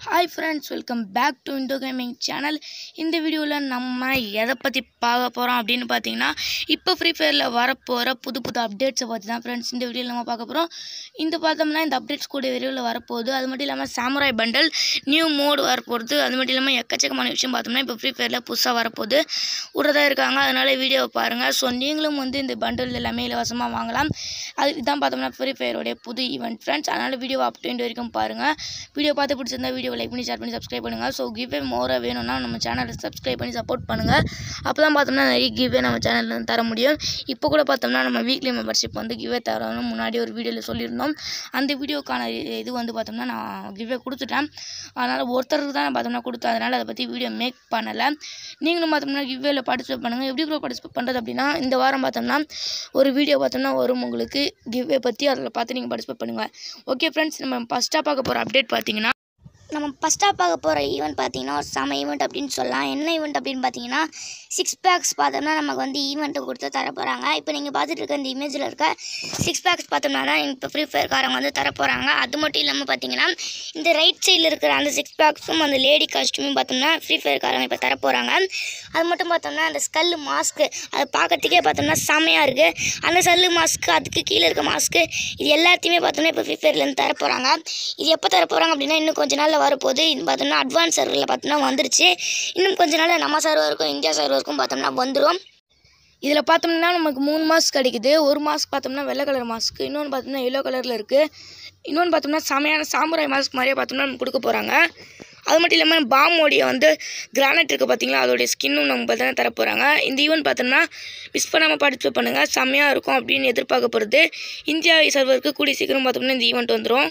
hi friends welcome back to Indo gaming channel இந்த வீடியோவில் நம்ம எதை பற்றி பார்க்க போகிறோம் அப்படின்னு பார்த்தீங்கன்னா இப்போ ஃப்ரீ ஃபயரில் வரப்போகிற புது புது அப்டேட்ஸை பற்றி தான் ஃப்ரெண்ட்ஸ் இந்த வீடியோவில் நம்ம பார்க்க போகிறோம் இந்த பார்த்தோம்னா இந்த அப்டேட்ஸ் கூட விரைவில் வரப்போகுது அது மட்டும் இல்லாமல் சாமுராய் பண்டல் நியூ மோடு வரப்போகுது அது மட்டும் இல்லாமல் எக்கச்சக்கமான விஷயம் பார்த்தோம்னா இப்போ ஃப்ரீ ஃபயரில் புதுசாக வரப்போகுது விட்றதா இருக்காங்க அதனால் வீடியோவை பாருங்கள் ஸோ நீங்களும் வந்து இந்த பண்டல் எல்லாமே இலவசமாக வாங்கலாம் அது இதான் பார்த்தோம்னா ஃப்ரீ ஃபயருடைய புது ஈவெண்ட் ஃப்ரெண்ட்ஸ் அதனால் வீடியோ அப் டு வரைக்கும் பாருங்கள் வீடியோ பார்த்து பிடிச்சிருந்தா வீடியோ லைக் பண்ணி ஷேர் பண்ணி சப்ஸ்கிரைப் பண்ணுங்கள் ஸோ கிவ்வே மோராக வேணும்னா நம்ம சேனலை சப்ஸ்கிரைப் பண்ணி சப்போர்ட் பண்ணுங்கள் அப்போ தான் பார்த்தோம்னா நிறைய கிவ்வே நம்ம சேனலில் தர முடியும் இப்போ கூட பார்த்தோம்னா நம்ம வீக்லி மெம்பர்ஷிப் வந்து கிவ்வே தரோம்னு முன்னாடி ஒரு வீடியோவில் சொல்லியிருந்தோம் அந்த வீடியோக்கான இது வந்து பார்த்தோம்னா நான் கிவ்வே கொடுத்துட்டேன் அதனால் ஒருத்தருக்கு தான் பார்த்தோம்னா கொடுத்தேன் அதனால் அதை பற்றி வீடியோ மேக் பண்ணலை நீங்களும் பார்த்தோம்னா கிவ்வேல பார்ட்டிசிபேட் பண்ணுங்கள் எப்படி ப்ரோ பார்ட்டிசிபேட் பண்ணுறது அப்படின்னா இந்த வாரம் பார்த்தோம்னா ஒரு வீடியோ பார்த்தோம்னா வரும் உங்களுக்கு கிவ்வே பற்றி அதில் பார்த்து நீங்கள் பார்ட்டிசிபேட் பண்ணுங்கள் ஓகே ஃப்ரெண்ட்ஸ் நம்ம ஃபஸ்ட்டாக பார்க்க போகிற அப்டேட் பார்த்தீங்கன்னா நம்ம ஃபஸ்ட்டாக பார்க்க போகிற ஈவெண்ட் பார்த்தீங்கன்னா ஒரு செம ஈவெண்ட் அப்படின்னு சொல்லலாம் என்ன ஈவெண்ட் அப்படின்னு பார்த்தீங்கன்னா சிக்ஸ் பேக்ஸ் பார்த்தோம்னா நமக்கு வந்து ஈவெண்ட்டு கொடுத்து தர போகிறாங்க இப்போ நீங்கள் பார்த்துட்டு இருக்க இந்த இமேஜில் இருக்க சிக்ஸ் பேக்ஸ் பார்த்தோம்னா தான் இப்போ ஃப்ரீ ஃபயர்காரங்க வந்து தர போகிறாங்க அது மட்டும் இல்லாமல் பார்த்தீங்கன்னா இந்த ரைட் சைடில் இருக்கிற அந்த சிக்ஸ் பேக்ஸும் அந்த லேடி காஸ்ட்யூமும் பார்த்தோம்னா ஃப்ரீ ஃபயர்காரங்க இப்போ தர போகிறாங்க அது மட்டும் பார்த்தோம்னா அந்த ஸ்கல் மாஸ்க்கு அது பார்க்கறதுக்கே பார்த்தோம்னா செமையாக இருக்குது அந்த ஸ்கல்லு மாஸ்க்கு அதுக்கு கீழே இருக்க மாஸ்க்கு இது எல்லாத்தையுமே பார்த்தோம்னா இப்போ ஃப்ரீ ஃபயர்லேருந்து தர போகிறாங்க இது எப்போ தர போகிறாங்க அப்படின்னா இன்னும் கொஞ்ச நாளில் வரப்போகுது இது பார்த்தோம்னா அட்வான்ஸ் சர்வரில் பார்த்தோம்னா வந்துருச்சு இன்னும் கொஞ்ச நாளில் நம்ம சர்வருக்கும் இந்தியா சர்வருக்கும் பார்த்தோம்னா வந்துடும் இதில் பார்த்தோம்னா நமக்கு மூணு மாஸ்க் கிடைக்குது ஒரு மாஸ்க் பார்த்தோம்னா வெள்ளை கலர் மாஸ்க் இன்னொன்று பார்த்தோம்னா எல்லோ கலரில் இருக்குது இன்னொன்று பார்த்தோம்னா செமையான சாமுராய் மாஸ்க் மாதிரியே பார்த்தோம்னா நமக்கு கொடுக்க போகிறாங்க அது மட்டும் இல்லாமல் பாமோடைய வந்து கிரானைட் இருக்குது பார்த்தீங்களா அதோடைய ஸ்கின்னும் நம்ம பார்த்தோன்னா தர போகிறாங்க இந்த ஈவெண்ட் பார்த்தோம்னா மிஸ் பண்ணாமல் பார்ட்டிசிபேட் பண்ணுங்கள் செம்மையாக இருக்கும் அப்படின்னு எதிர்பார்க்கப்படுது இந்தியா சர்வருக்கு கூடிய சீக்கிரம் பார்த்தோம்னா இந்த ஈவெண்ட் வந்துடும்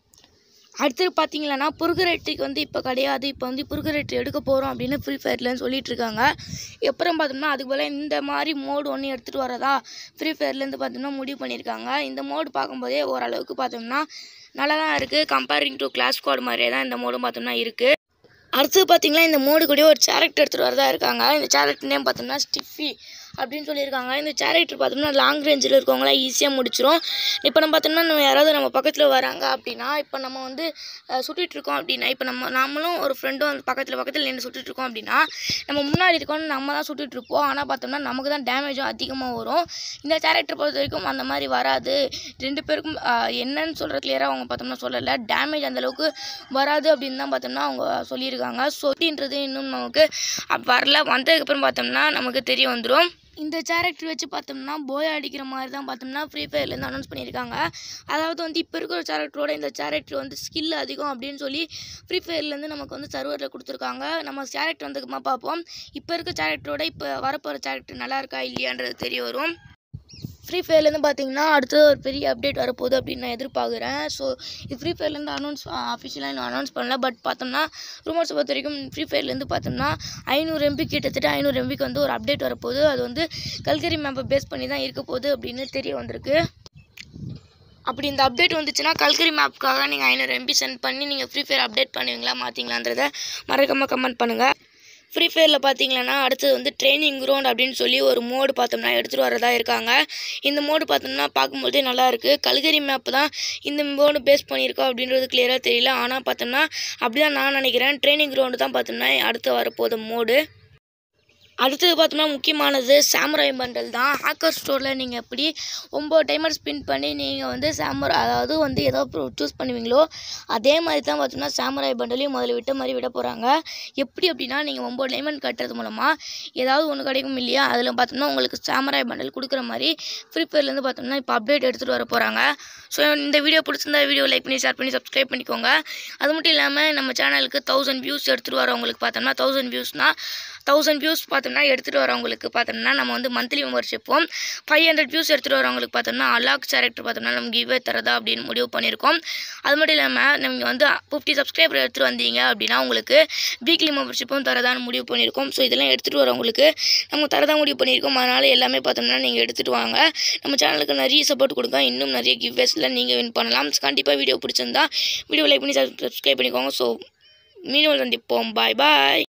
அடுத்தது பார்த்தீங்களன்னா புருகரேட்டுக்கு வந்து இப்போ கிடையாது இப்போ வந்து புருகரேட்டு எடுக்க போகிறோம் அப்படின்னு ஃப்ரீ ஃபயர்லன்னு சொல்லிட்டு இருக்காங்க அப்புறம் பார்த்தோம்னா அதுக்கு போல் இந்த மாதிரி மோடு ஒன்று எடுத்துகிட்டு வரதா ஃப்ரீ ஃபயர்லேருந்து பார்த்தோம்னா முடிவு பண்ணியிருக்காங்க இந்த மோடு பார்க்கும்போதே ஓரளவுக்கு பார்த்தோம்னா நல்லா தான் இருக்குது கம்பேரிங் டு கிளாஸ் ஸ்குவாட் மாதிரியே தான் இந்த மோடும் பார்த்தோம்னா இருக்குது அடுத்தது பார்த்தீங்கன்னா இந்த மோடு கூட ஒரு சேரக்டர் எடுத்துகிட்டு வரதா இருக்காங்க இந்த சேரக்டர் நேம் பார்த்தோம்னா ஸ்டிஃபி அப்படின்னு சொல்லியிருக்காங்க இந்த சேரக்டர் பார்த்தோம்னா லாங் ரேஞ்சில் இருக்கவங்களாம் ஈஸியாக முடிச்சிடும் இப்போ நம்ம பார்த்தோம்னா நம்ம யாராவது நம்ம பக்கத்தில் வராங்க அப்படின்னா இப்போ நம்ம வந்து அஹ், சுட்டுட்டு இருக்கோம் அப்படின்னா இப்போ நம்ம நம்மளும் ஒரு ஃப்ரெண்டும் வந்து பக்கத்தில் பக்கத்தில் நின்று சுட்டுட்டு இருக்கோம் அப்படின்னா நம்ம முன்னாடி இருக்கோம்னு நம்ம தான் சுட்டுட்டு இருப்போம் ஆனால் பார்த்தோம்னா நமக்கு தான் டேமேஜும் அதிகமாக வரும் இந்த கேரக்டர் பொறுத்த வரைக்கும் அந்த மாதிரி வராது ரெண்டு பேருக்கும் அஹ், என்னன்னு சொல்கிற கிளியராக அவங்க பார்த்தோம்னா சொல்லலை டேமேஜ் அந்தளவுக்கு வராது அப்படின்னு தான் பார்த்தோம்னா அவங்க சொல்லியிருக்காங்க சொட்டின்றது இன்னும் நமக்கு அப் வரல வந்ததுக்கப்புறம் பார்த்தோம்னா நமக்கு தெரிய வந்துடும் இந்த கேரக்டர் வச்சு பார்த்தோம்னா போய் அடிக்கிற மாதிரி தான் பார்த்தோம்னா ஃப்ரீ ஃபயர்லேருந்து அனௌன்ஸ் பண்ணியிருக்காங்க அதாவது வந்து இப்போ இருக்கிற கேரக்டரோட இந்த கேரக்டர் வந்து ஸ்கில் அதிகம் அப்படின்னு சொல்லி ஃப்ரீ ஃபயர்லேருந்து நமக்கு வந்து சர்வரில் கொடுத்துருக்காங்க நம்ம கேரக்டர் வந்து பார்ப்போம் இப்போ இருக்க கேரக்டரோட இப்போ வரப்போகிற கேரக்டர் நல்லா இருக்கா இல்லையான்றது தெரிய வரும் ஃப்ரீ ஃபயர்லேருந்து பார்த்தீங்கன்னா அடுத்து ஒரு பெரிய அப்டேட் வரப்போகுது அப்படின்னு நான் எதிர்பார்க்குறேன் ஸோ இது ஃப்ரீ ஃபயர்லேருந்து அனௌன்ஸ் அஃபிஷியலாக இன்னும் அனௌன்ஸ் பண்ணல பட் பார்த்தோம்னா ரூமர்ஸை பொறுத்த வரைக்கும் ஃப்ரீ ஃபயர்லேருந்து பார்த்தோம்னா ஐநூறு எம்பி கிட்டத்தட்ட ஐநூறு எம்பிக்கு வந்து ஒரு அப்டேட் வரப்போகுது அது வந்து கல்கரி மேப்பை பேஸ் பண்ணி தான் இருக்க போகுது அப்படின்னு தெரிய வந்திருக்கு அப்படி இந்த அப்டேட் வந்துச்சுன்னா கல்கரி மேப்புக்காக நீங்கள் ஐநூறு எம்பி சென்ட் பண்ணி நீங்கள் ஃப்ரீ ஃபயர் அப்டேட் பண்ணுவீங்களா மாற்றிங்களான்றதை மறக்காமல் கமெண்ட் பண்ணுங்கள் ஃப்ரீ ஃபயரில் பார்த்தீங்கன்னா அடுத்தது வந்து ட்ரைனிங் கிரவுண்ட் அப்படின்னு சொல்லி ஒரு மோடு பார்த்தோம்னா எடுத்துகிட்டு வரதா இருக்காங்க இந்த மோடு பார்த்தோம்னா பார்க்கும்போதே நல்லா இருக்குது கல்கரி மேப் தான் இந்த மோடு பேஸ் பண்ணியிருக்கோம் அப்படின்றது கிளியராக தெரியல ஆனால் பார்த்தோம்னா அப்படி தான் நான் நினைக்கிறேன் ட்ரைனிங் கிரவுண்டு தான் பார்த்தோம்னா அடுத்து வரப்போகுது மோடு அடுத்தது பார்த்தோம்னா முக்கியமானது சாமுராய் பண்டல் தான் ஹேக்கர் ஸ்டோரில் நீங்கள் எப்படி ஒம்பது டைமர் ஸ்பின் பண்ணி நீங்கள் வந்து சாமுரா அதாவது வந்து ஏதோ சூஸ் பண்ணுவீங்களோ அதே மாதிரி தான் பார்த்தோம்னா சாமுராய் பண்டலையும் முதல்ல விட்ட மாதிரி விட போகிறாங்க எப்படி அப்படின்னா நீங்கள் ஒம்பது டைமண்ட் கட்டுறது மூலமாக ஏதாவது ஒன்று கிடைக்கும் இல்லையா அதில் பார்த்தோம்னா உங்களுக்கு சாமுராய் பண்டல் கொடுக்குற மாதிரி ஃப்ரீ ஃபயர்லேருந்து பார்த்தோம்னா இப்போ அப்டேட் எடுத்துகிட்டு வர போகிறாங்க ஸோ இந்த வீடியோ பிடிச்சிருந்தா வீடியோ லைக் பண்ணி ஷேர் பண்ணி சப்ஸ்கிரைப் பண்ணிக்கோங்க அது மட்டும் இல்லாமல் நம்ம சேனலுக்கு தௌசண்ட் வியூஸ் எடுத்துகிட்டு வரவங்களுக்கு பார்த்தோம்னா தௌசண்ட் வியூஸ்னால் தௌசண்ட் வியூஸ் பார்த்தோம்னா எடுத்துகிட்டு வரவங்களுக்கு பார்த்தோம்னா நம்ம வந்து மந்த்லி மெம்பர்ஷிப்பும் ஃபைவ் ஹண்ட்ரட் வியூஸ் எடுத்துகிட்டு வரவங்களுக்கு பார்த்தோம்னா அலாக் கேரக்டர் பார்த்தோம்னா நம்ம கிவே தரதா அப்படின்னு முடிவு பண்ணியிருக்கோம் அது மட்டும் இல்லாமல் நீங்கள் வந்து ஃபிஃப்டி சப்ஸ்கிரைபர் எடுத்துகிட்டு வந்தீங்க அப்படின்னா உங்களுக்கு வீக்லி மெம்பர்ஷிப்பும் தரதான்னு முடிவு பண்ணியிருக்கோம் ஸோ இதெல்லாம் எடுத்துகிட்டு வரவங்களுக்கு நம்ம தரதான் முடிவு பண்ணியிருக்கோம் அதனால் எல்லாமே பார்த்தோம்னா நீங்கள் எடுத்துகிட்டு வாங்க நம்ம சேனலுக்கு நிறைய சப்போர்ட் கொடுங்க இன்னும் நிறைய கிவ்வேஸில் நீங்கள் வின் பண்ணலாம் கண்டிப்பாக வீடியோ பிடிச்சிருந்தா வீடியோ லைக் பண்ணி சப்ஸ்கிரைப் பண்ணிக்கோங்க ஸோ மீண்டும் சந்திப்போம் பாய் பாய்